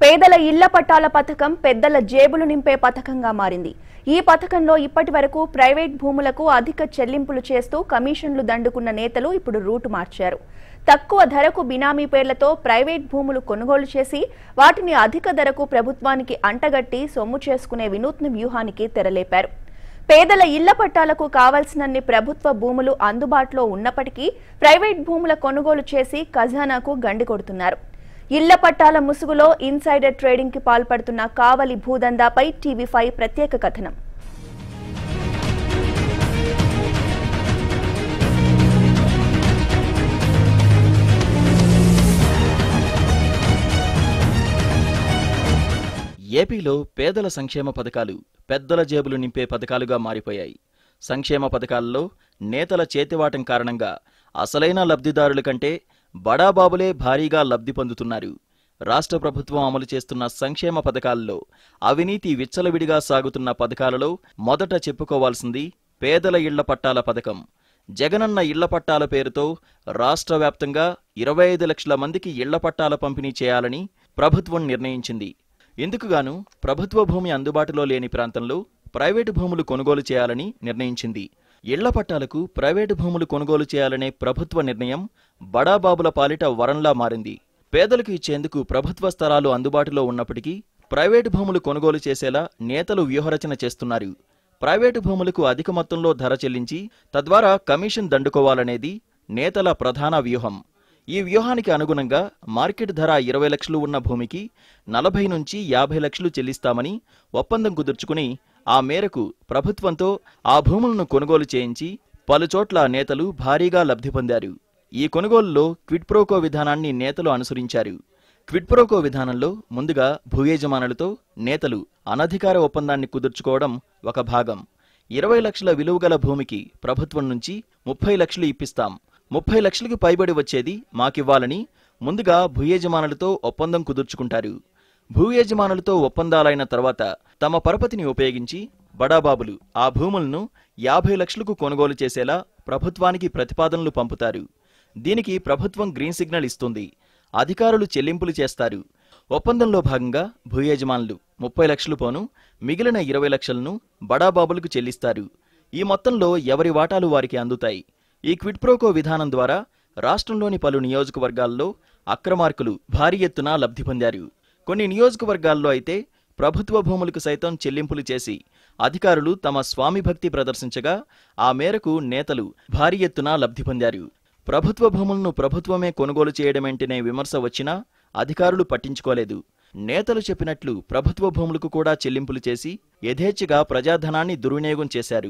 పేదల ఇళ్ల పట్టాల పథకం పెద్దల జేబులు నింపే పథకంగా మారింది ఈ పథకంలో ఇప్పటి వరకు ప్రైవేట్ భూములకు అధిక చెల్లింపులు చేస్తూ కమిషన్లు దండుకున్న నేతలు ఇప్పుడు రూటు మార్చారు తక్కువ ధరకు బినామీ పేర్లతో ప్రైవేట్ భూములు కొనుగోలు చేసి వాటిని అధిక ధరకు ప్రభుత్వానికి అంటగట్టి సొమ్ము చేసుకునే వినూత్న వ్యూహానికి తెరలేపారు పేదల ఇళ్ల పట్టాలకు కావాల్సినన్ని ప్రభుత్వ భూములు అందుబాటులో ఉన్నప్పటికీ ప్రైవేట్ భూముల కొనుగోలు చేసి ఖజానాకు గండి కొడుతున్నారు ఇళ్ల పట్టాల ముసుగులో ఇన్సైడర్ ట్రేడింగ్ కి పాల్పడుతున్న కావలి భూదందాపై టీవీ ఫైవ్ ప్రత్యేక కథనం ఏపీలో పేదల సంక్షేమ పథకాలు పెద్దల జేబులు నింపే పథకాలుగా మారిపోయాయి సంక్షేమ పథకాల్లో నేతల చేతివాటం కారణంగా అసలైన లబ్ధిదారుల కంటే బడాబాబులే భారీగా లబ్ధి పొందుతున్నారు రాష్ట్ర ప్రభుత్వం అమలు చేస్తున్న సంక్షేమ పథకాల్లో అవినీతి విచ్చలవిడిగా సాగుతున్న పథకాలలో మొదట చెప్పుకోవాల్సింది పేదల ఇళ్ల పట్టాల పథకం జగనన్న ఇళ్ల పట్టాల పేరుతో రాష్ట్ర వ్యాప్తంగా ఇరవై ఐదు లక్షల మందికి ఇళ్ల పట్టాల పంపిణీ చేయాలని ప్రభుత్వం నిర్ణయించింది ఇందుకుగాను ప్రభుత్వ భూమి అందుబాటులో లేని ప్రాంతంలో ప్రైవేటు భూములు కొనుగోలు చేయాలని నిర్ణయించింది ఇళ్ల పట్టాలకు ప్రైవేటు భూములు కొనుగోలు చేయాలనే ప్రభుత్వ నిర్ణయం బడాబాబుల పాలిట వరంలా మారింది పేదలకు ఇచ్చేందుకు ప్రభుత్వ స్థలాలు అందుబాటులో ఉన్నప్పటికీ ప్రైవేటు భూములు కొనుగోలు చేసేలా నేతలు వ్యూహరచన చేస్తున్నారు ప్రైవేటు భూములకు అధిక మొత్తంలో ధర చెల్లించి తద్వారా కమిషన్ దండుకోవాలనేది నేతల ప్రధాన వ్యూహం ఈ వ్యూహానికి అనుగుణంగా మార్కెట్ ధర ఇరవై లక్షలు ఉన్న భూమికి నలభై నుంచి యాభై లక్షలు చెల్లిస్తామని ఒప్పందం కుదుర్చుకుని ఆ మేరకు ప్రభుత్వంతో ఆ భూములను కొనుగోలు చేయించి పలుచోట్ల నేతలు భారీగా లబ్ధి పొందారు ఈ కొనుగోలులో క్విడ్ ప్రోకో విధానాన్ని నేతలు అనుసరించారు క్విడ్ ప్రోకో విధానంలో ముందుగా భూయజమానులతో నేతలు అనధికార ఒప్పందాన్ని కుదుర్చుకోవడం ఒక భాగం ఇరవై లక్షల విలువగల భూమికి ప్రభుత్వం నుంచి ముప్పై లక్షలు ఇప్పిస్తాం ముప్పై లక్షలకు పైబడి వచ్చేది మాకివ్వాలని ముందుగా భూయజమానులతో ఒప్పందం కుదుర్చుకుంటారు భూయజమానులతో ఒప్పందాలైన తర్వాత తమ పరపతిని ఉపయోగించి బడాబాబులు ఆ భూములను యాభై లక్షలకు కొనుగోలు చేసేలా ప్రభుత్వానికి ప్రతిపాదనలు పంపుతారు దీనికి ప్రభుత్వం గ్రీన్ సిగ్నల్ ఇస్తుంది అధికారులు చెల్లింపులు చేస్తారు ఒప్పందంలో భాగంగా భూయజమానులు ముప్పై లక్షలు పోను మిగిలిన ఇరవై లక్షలను బడాబాబులకు చెల్లిస్తారు ఈ మొత్తంలో ఎవరి వాటాలు వారికి అందుతాయి ఈ క్విడ్ ప్రోకో విధానం ద్వారా రాష్ట్రంలోని పలు నియోజకవర్గాల్లో అక్రమార్కులు భారీ ఎత్తున లబ్ధి పొందారు కొన్ని నియోజకవర్గాల్లో అయితే ప్రభుత్వ భూములకు సైతం చెల్లింపులు చేసి అధికారులు తమ స్వామి భక్తి ప్రదర్శించగా ఆ మేరకు నేతలు భారీ ఎత్తున లబ్ధి పొందారు ప్రభుత్వ భూములను ప్రభుత్వమే కొనుగోలు చేయడమేంటనే విమర్శ వచ్చినా అధికారులు పట్టించుకోలేదు నేతలు చెప్పినట్లు ప్రభుత్వ భూములకు కూడా చెల్లింపులు చేసి యథేచ్ఛగా ప్రజాధనాన్ని దుర్వినియోగం చేశారు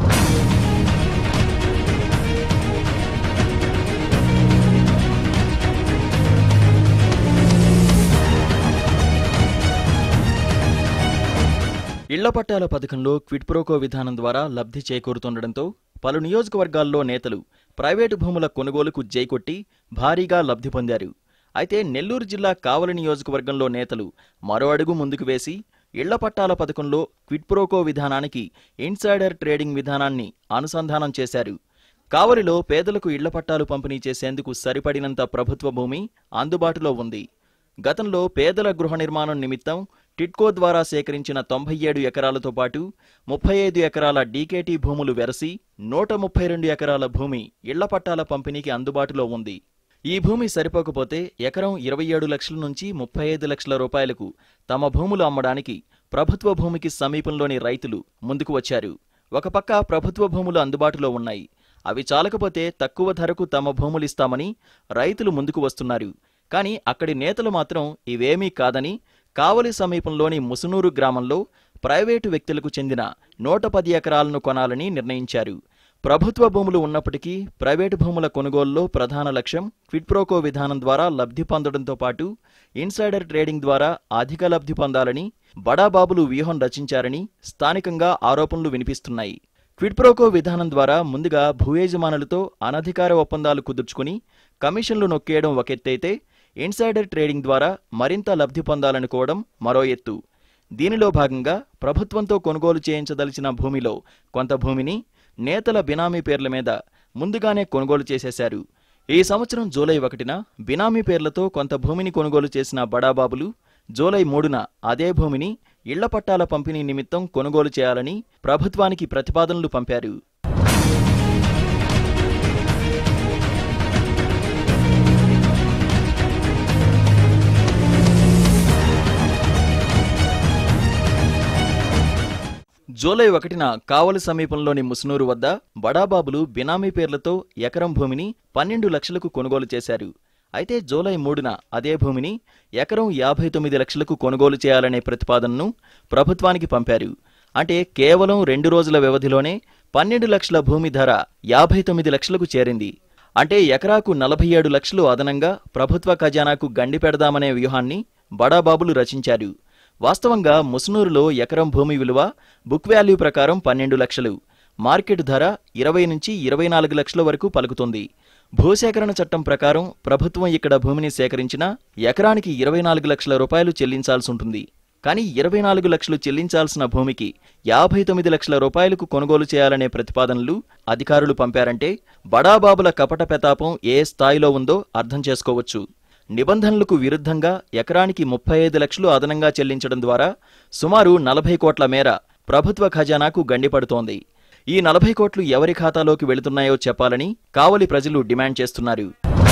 ఇళ్ల పట్టాల పథకంలో క్విడ్ ప్రోకో విధానం ద్వారా లబ్ధి చేకూరుతుండటంతో పలు నియోజకవర్గాల్లో నేతలు ప్రైవేటు భూముల కొనుగోలుకు జైకొట్టి భారీగా లబ్ధి పొందారు అయితే నెల్లూరు జిల్లా కావలి నియోజకవర్గంలో నేతలు మరో అడుగు ముందుకు వేసి ఇళ్ల పట్టాల పథకంలో క్విడ్ ప్రోకో విధానానికి ఇన్సైడర్ ట్రేడింగ్ విధానాన్ని అనుసంధానం చేశారు కావలిలో పేదలకు ఇళ్ల పట్టాలు పంపిణీ చేసేందుకు సరిపడినంత ప్రభుత్వ భూమి అందుబాటులో ఉంది గతంలో పేదల గృహ నిర్మాణం నిమిత్తం టిట్కో ద్వారా సేకరించిన తొంభై ఏడు ఎకరాలతో పాటు ముప్పై ఐదు ఎకరాల డీకేటీ భూములు వెరసి నూట ముప్పై రెండు ఎకరాల భూమి ఇళ్ల పట్టాల పంపిణీకి అందుబాటులో ఉంది ఈ భూమి సరిపోకపోతే ఎకరం ఇరవై ఏడు లక్షల నుంచి ముప్పై ఐదు లక్షల రూపాయలకు తమ భూములు అమ్మడానికి ప్రభుత్వ భూమికి సమీపంలోని రైతులు ముందుకు వచ్చారు ఒక పక్క ప్రభుత్వ భూములు అందుబాటులో ఉన్నాయి అవి చాలకపోతే తక్కువ ధరకు తమ భూములిస్తామని రైతులు ముందుకు వస్తున్నారు కానీ అక్కడి నేతలు మాత్రం ఇవేమీ కాదని కావలి సమీపంలోని ముసునూరు గ్రామంలో ప్రైవేటు వ్యక్తులకు చెందిన నూట పది ఎకరాలను కొనాలని నిర్ణయించారు ప్రభుత్వ భూములు ఉన్నప్పటికీ ప్రైవేటు భూముల కొనుగోలులో ప్రధాన లక్ష్యం క్విడ్ ప్రోకో విధానం ద్వారా లబ్ధి పొందడంతో పాటు ఇన్సైడర్ ట్రేడింగ్ ద్వారా అధిక లబ్ధి పొందాలని బడాబాబులు వ్యూహం రచించారని స్థానికంగా ఆరోపణలు వినిపిస్తున్నాయి క్విడ్ ప్రోకో విధానం ద్వారా ముందుగా భూయజమానులతో అనధికార ఒప్పందాలు కుదుర్చుకుని కమిషన్లు నొక్కేయడం ఒక ఎత్తైతే ఇన్సైడర్ ట్రేడింగ్ ద్వారా మరింత లబ్ధి పొందాలనుకోవడం మరో ఎత్తు దీనిలో భాగంగా ప్రభుత్వంతో కొనుగోలు చేయించదలిచిన భూమిలో కొంత భూమిని నేతల బినామీ పేర్ల మీద ముందుగానే కొనుగోలు చేసేశారు ఈ సంవత్సరం జూలై ఒకటిన బినామీ పేర్లతో కొంత భూమిని కొనుగోలు చేసిన బడాబాబులు జూలై మూడున అదే భూమిని ఇళ్ల పట్టాల పంపిణీ నిమిత్తం కొనుగోలు చేయాలని ప్రభుత్వానికి ప్రతిపాదనలు పంపారు జూలై ఒకటిన కావలి సమీపంలోని ముసునూరు వద్ద బడాబాబులు బినామీ పేర్లతో ఎకరం భూమిని పన్నెండు లక్షలకు కొనుగోలు చేశారు అయితే జూలై మూడున అదే భూమిని ఎకరం యాభై తొమ్మిది లక్షలకు కొనుగోలు చేయాలనే ప్రతిపాదనను ప్రభుత్వానికి పంపారు అంటే కేవలం రెండు రోజుల వ్యవధిలోనే పన్నెండు లక్షల భూమి ధర యాభై తొమ్మిది లక్షలకు చేరింది అంటే ఎకరాకు నలభై ఏడు లక్షలు అదనంగా ప్రభుత్వ ఖజానాకు గండి పెడదామనే వ్యూహాన్ని బడాబాబులు రచించారు వాస్తవంగా ముసునూరులో ఎకరం భూమి విలువ బుక్ వాల్యూ ప్రకారం పన్నెండు లక్షలు మార్కెట్ ధర ఇరవై నుంచి ఇరవై నాలుగు లక్షల వరకు పలుకుతుంది భూసేకరణ చట్టం ప్రకారం ప్రభుత్వం ఇక్కడ భూమిని సేకరించిన ఎకరానికి ఇరవై నాలుగు లక్షల రూపాయలు చెల్లించాల్సి ఉంటుంది కానీ ఇరవై నాలుగు లక్షలు చెల్లించాల్సిన భూమికి యాభై తొమ్మిది లక్షల రూపాయలకు కొనుగోలు చేయాలనే ప్రతిపాదనలు అధికారులు పంపారంటే బడాబాబుల కపట పెతాపం ఏ స్థాయిలో ఉందో అర్థం చేసుకోవచ్చు నిబంధనలకు విరుద్ధంగా ఎకరానికి ముప్పై ఐదు లక్షలు అదనంగా చెల్లించడం ద్వారా సుమారు నలభై కోట్ల మేర ప్రభుత్వ ఖజానాకు గండిపడుతోంది ఈ నలభై కోట్లు ఎవరి ఖాతాలోకి వెళుతున్నాయో చెప్పాలని కావలి ప్రజలు డిమాండ్ చేస్తున్నారు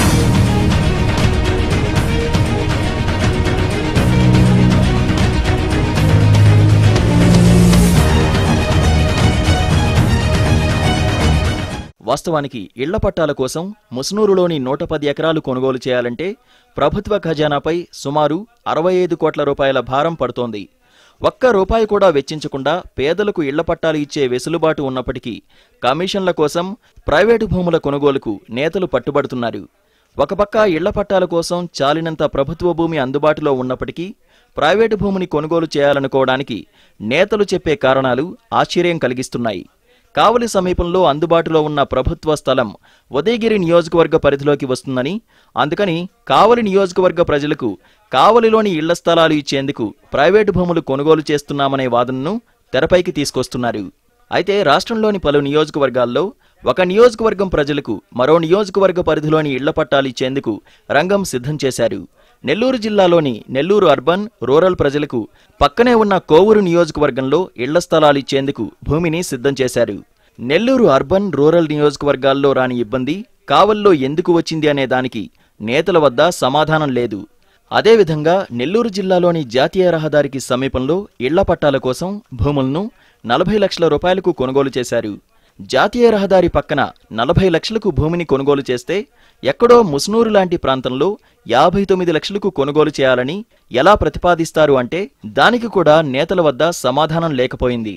వాస్తవానికి ఇళ్ల పట్టాల కోసం ముస్నూరులోని నూట పది ఎకరాలు కొనుగోలు చేయాలంటే ప్రభుత్వ ఖజానాపై సుమారు అరవై ఐదు కోట్ల రూపాయల భారం పడుతోంది ఒక్క రూపాయి కూడా వెచ్చించకుండా పేదలకు ఇళ్ల పట్టాలు ఇచ్చే వెసులుబాటు ఉన్నప్పటికీ కమిషన్ల కోసం ప్రైవేటు భూముల కొనుగోలుకు నేతలు పట్టుబడుతున్నారు ఒక పక్క ఇళ్ల పట్టాల కోసం చాలినంత ప్రభుత్వ భూమి అందుబాటులో ఉన్నప్పటికీ ప్రైవేటు భూమిని కొనుగోలు చేయాలనుకోవడానికి నేతలు చెప్పే కారణాలు ఆశ్చర్యం కలిగిస్తున్నాయి కావలి సమీపంలో అందుబాటులో ఉన్న ప్రభుత్వ స్థలం ఉదయగిరి నియోజకవర్గ పరిధిలోకి వస్తుందని అందుకని కావలి నియోజకవర్గ ప్రజలకు కావలిలోని ఇళ్ల స్థలాలు ఇచ్చేందుకు ప్రైవేటు భూములు కొనుగోలు చేస్తున్నామనే వాదనను తెరపైకి తీసుకొస్తున్నారు అయితే రాష్ట్రంలోని పలు నియోజకవర్గాల్లో ఒక నియోజకవర్గం ప్రజలకు మరో నియోజకవర్గ పరిధిలోని ఇళ్ల పట్టాలు ఇచ్చేందుకు రంగం సిద్ధం చేశారు నెల్లూరు జిల్లాలోని నెల్లూరు అర్బన్ రూరల్ ప్రజలకు పక్కనే ఉన్న కోవూరు నియోజకవర్గంలో ఇళ్ల స్థలాలు ఇచ్చేందుకు భూమిని సిద్ధం చేశారు నెల్లూరు అర్బన్ రూరల్ నియోజకవర్గాల్లో రాని ఇబ్బంది కావల్లో ఎందుకు వచ్చింది అనే దానికి నేతల వద్ద సమాధానం లేదు అదేవిధంగా నెల్లూరు జిల్లాలోని జాతీయ రహదారికి సమీపంలో ఇళ్ల పట్టాల కోసం భూములను నలభై లక్షల రూపాయలకు కొనుగోలు చేశారు జాతీయ రహదారి పక్కన నలభై లక్షలకు భూమిని కొనుగోలు చేస్తే ఎక్కడో ముస్నూరు లాంటి ప్రాంతంలో యాభై తొమ్మిది లక్షలకు కొనుగోలు చేయాలని ఎలా ప్రతిపాదిస్తారు అంటే దానికి కూడా నేతల వద్ద సమాధానం లేకపోయింది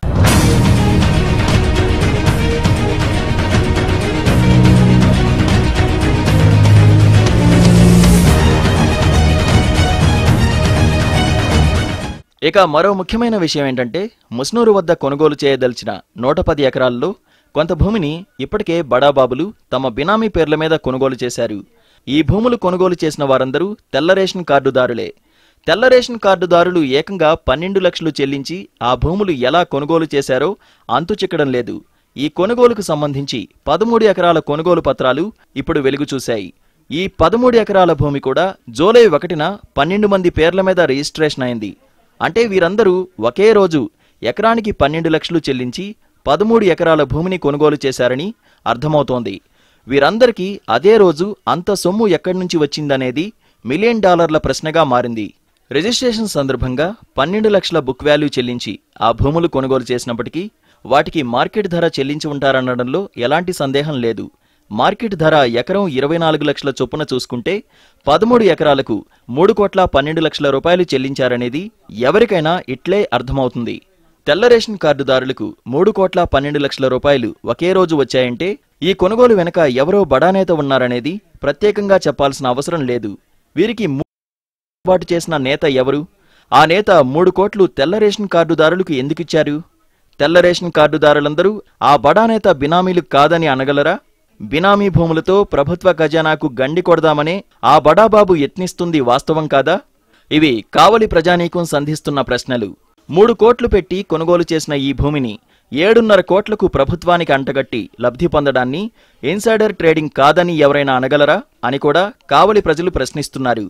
ఇక మరో ముఖ్యమైన విషయం ఏంటంటే ముస్నూరు వద్ద కొనుగోలు చేయదలిచిన నూట పది ఎకరాల్లో కొంత భూమిని ఇప్పటికే బడాబాబులు తమ బినామీ పేర్ల మీద కొనుగోలు చేశారు ఈ భూములు కొనుగోలు చేసిన వారందరూ తెల్ల రేషన్ కార్డుదారులే తెల్ల రేషన్ కార్డుదారులు ఏకంగా పన్నెండు లక్షలు చెల్లించి ఆ భూములు ఎలా కొనుగోలు చేశారో అంతు చిక్కడం లేదు ఈ కొనుగోలుకు సంబంధించి పదమూడు ఎకరాల కొనుగోలు పత్రాలు ఇప్పుడు వెలుగు చూశాయి ఈ పదమూడు ఎకరాల భూమి కూడా జూలై ఒకటిన పన్నెండు మంది పేర్ల మీద రిజిస్ట్రేషన్ అయింది అంటే వీరందరూ ఒకే రోజు ఎకరానికి పన్నెండు లక్షలు చెల్లించి పదమూడు ఎకరాల భూమిని కొనుగోలు చేశారని అర్థమవుతోంది వీరందరికీ అదే రోజు అంత సొమ్ము ఎక్కడి నుంచి వచ్చిందనేది మిలియన్ డాలర్ల ప్రశ్నగా మారింది రిజిస్ట్రేషన్ సందర్భంగా పన్నెండు లక్షల బుక్ వాల్యూ చెల్లించి ఆ భూములు కొనుగోలు చేసినప్పటికీ వాటికి మార్కెట్ ధర చెల్లించి ఉంటారనడంలో ఎలాంటి సందేహం లేదు మార్కెట్ ధర ఎకరం ఇరవై నాలుగు లక్షల చొప్పున చూసుకుంటే పదమూడు ఎకరాలకు మూడు కోట్ల పన్నెండు లక్షల రూపాయలు చెల్లించారనేది ఎవరికైనా ఇట్లే అర్థమవుతుంది తెల్ల రేషన్ కార్డుదారులకు మూడు కోట్ల పన్నెండు లక్షల రూపాయలు ఒకే రోజు వచ్చాయంటే ఈ కొనుగోలు వెనక ఎవరో బడానేత ఉన్నారనేది ప్రత్యేకంగా చెప్పాల్సిన అవసరం లేదు వీరికి మూ- ఏర్పాటు చేసిన నేత ఎవరు ఆ నేత మూడు కోట్లు తెల్ల రేషన్ కార్డుదారులకు ఎందుకిచ్చారు తెల్ల రేషన్ కార్డుదారులందరూ ఆ బడానేత బినామీలు కాదని అనగలరా బినామీ భూములతో ప్రభుత్వ ఖజానాకు గండి కొడదామనే ఆ బడాబాబు యత్నిస్తుంది వాస్తవం కాదా ఇవి కావలి ప్రజానీకం సంధిస్తున్న ప్రశ్నలు మూడు కోట్లు పెట్టి కొనుగోలు చేసిన ఈ భూమిని ఏడున్నర కోట్లకు ప్రభుత్వానికి అంటగట్టి లబ్ధి పొందడాన్ని ఇన్సైడర్ ట్రేడింగ్ కాదని ఎవరైనా అనగలరా అని కూడా కావలి ప్రజలు ప్రశ్నిస్తున్నారు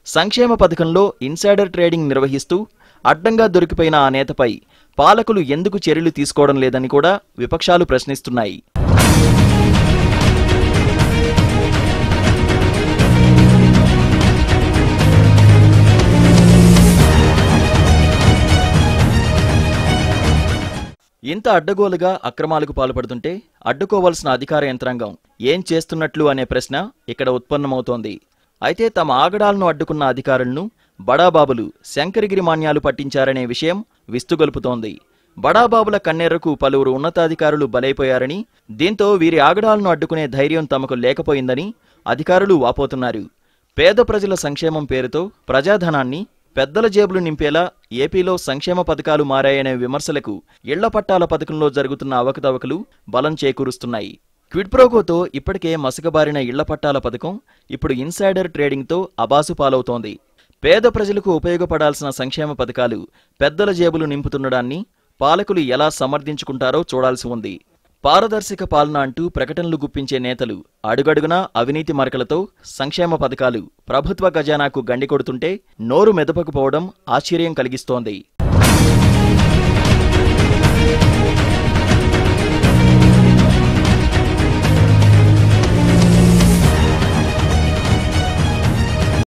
సంక్షేమ పథకంలో ఇన్సైడర్ ట్రేడింగ్ నిర్వహిస్తూ అడ్డంగా దొరికిపోయిన ఆ నేతపై పాలకులు ఎందుకు చర్యలు తీసుకోవడం లేదని కూడా విపక్షాలు ప్రశ్నిస్తున్నాయి ఇంత అడ్డగోలుగా అక్రమాలకు పాల్పడుతుంటే అడ్డుకోవాల్సిన అధికార యంత్రాంగం ఏం చేస్తున్నట్లు అనే ప్రశ్న ఇక్కడ ఉత్పన్నమవుతోంది అయితే తమ ఆగడాలను అడ్డుకున్న అధికారులను బడాబాబులు శంకరగిరి మాన్యాలు పట్టించారనే విషయం విస్తుగొలుపుతోంది బడాబాబుల కన్నెర్రకు పలువురు ఉన్నతాధికారులు బలైపోయారని దీంతో వీరి ఆగడాలను అడ్డుకునే ధైర్యం తమకు లేకపోయిందని అధికారులు వాపోతున్నారు పేద ప్రజల సంక్షేమం పేరుతో ప్రజాధనాన్ని పెద్దల జేబులు నింపేలా ఏపీలో సంక్షేమ పథకాలు మారాయనే విమర్శలకు ఇళ్ల పట్టాల పథకంలో జరుగుతున్న అవకతవకలు బలం చేకూరుస్తున్నాయి క్విడ్ప్రోకోతో ఇప్పటికే మసకబారిన ఇళ్ల పట్టాల పథకం ఇప్పుడు ఇన్సైడర్ ట్రేడింగ్తో అబాసు పాలవుతోంది పేద ప్రజలకు ఉపయోగపడాల్సిన సంక్షేమ పథకాలు పెద్దల జేబులు నింపుతుండడాన్ని పాలకులు ఎలా సమర్థించుకుంటారో చూడాల్సి ఉంది పారదర్శక పాలన అంటూ ప్రకటనలు గుప్పించే నేతలు అడుగడుగునా అవినీతి మరకలతో సంక్షేమ పథకాలు ప్రభుత్వ ఖజానాకు గండి కొడుతుంటే నోరు మెదపకపోవడం ఆశ్చర్యం కలిగిస్తోంది